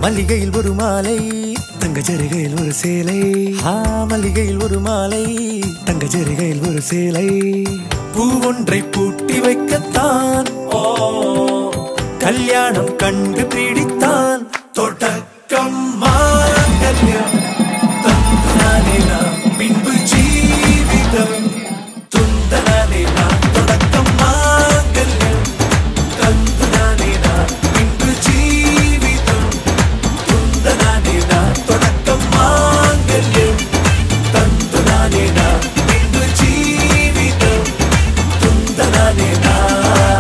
மல்லிகையில் ஒரு மாலை தங்க ஜரிகையில் ஒரு சேலை ஆ மல்லிகையில் ஒரு மாலை தங்க ஜரிகையில் ஒரு சேலை பூ ஒன்றை பூட்டி வைக்கத்தான் ஓ கல்யாணம் கண்டு பிடித்தான் தொடக்கம் மாங்கல்யம் தந்தானே நான் பின்பு ஜீவிதம் துந்தனானே நான் தொடக்கம் மாங்கல்யம் தந்துனானே நான் பின்பு ஜீவிதம் துந்தனானே நான் தொடக்கம் மாங்கல்யம் தந்துனானே நான் பின்பு ஜீவிதம் துந்தனானே நான்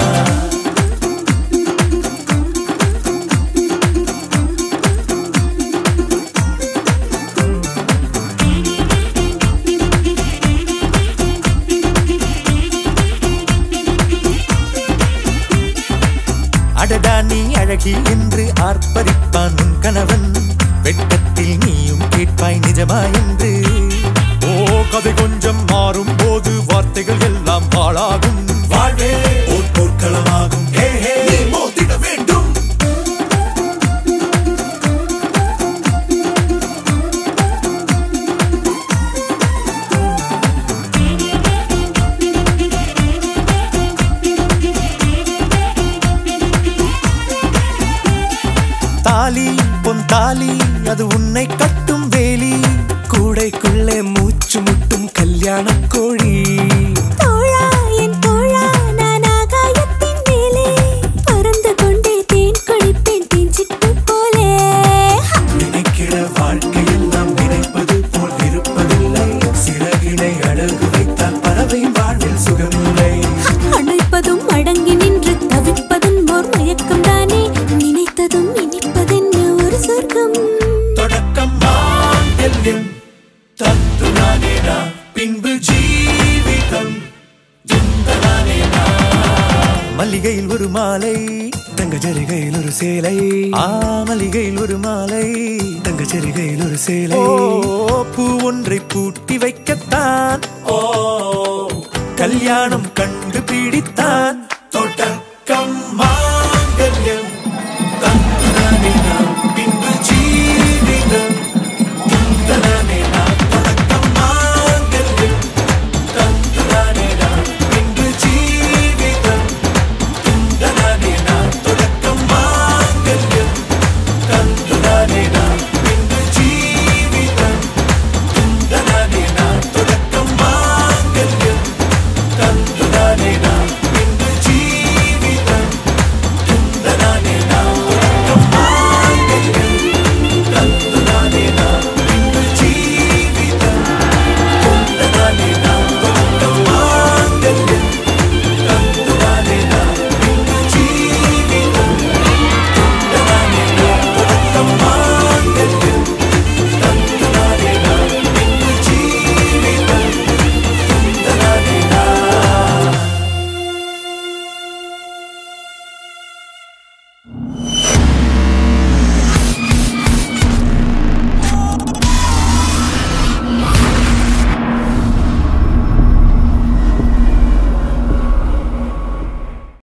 அடடா நீ அழகி என்று ஆர்ப்பரிப்பான் உன் கணவன் வெட்கத்தில் நீயும் கேட்பாய் நிஜமா என்று ஓ கதை கொஞ்சம் மாறும் போது வார்த்தைகள் எல்லாம் பாழாகும் வாழ்வே ஓர் போர்க்களமாகும் ஹே ஹே நீ மோதிட வேண்டும் தாலி பொன் தாலி அது உன்னை கட்டும் வேலி கூடைக்குள்ளே மூச்சு முட்டும் கல்யாண கோழி தோழா என் தோழா நான் ஆகாயத்தின் மேலே பறந்து கொண்டே தேன் குடிப்பேன் தேஞ்சிட்டு போலே நினைக்கிற வாழ்க்கையில் நாம் நினைப்பது போல் இருப்பதில்லை சிறகினை அழகு வைத்தால் பறவை வாழ்வில் சுகமில்லை அழைப்பதும் அடங்கி நின்று தவிப்பதும் ஓர் மயக்கம் தானே நினைத்ததும் இனிப்பதென்ன ஒரு சொர்க்கம் தொடக்கம் மாங்கல்யம் தத்துனானேனா பின்பு ஜீவிதம் துந்தனானேனா மல்லிகையில் ஒரு மாலை தங்க ஜரிகையில் ஒரு சேலை ஆ மல்லிகையில் ஒரு மாலை தங்க ஜரிகையில் ஒரு சேலை ஓ பூ ஒன்றை பூட்டி வைக்கத்தான் ஓ கல்யாணம் கண்டு பிடித்தான்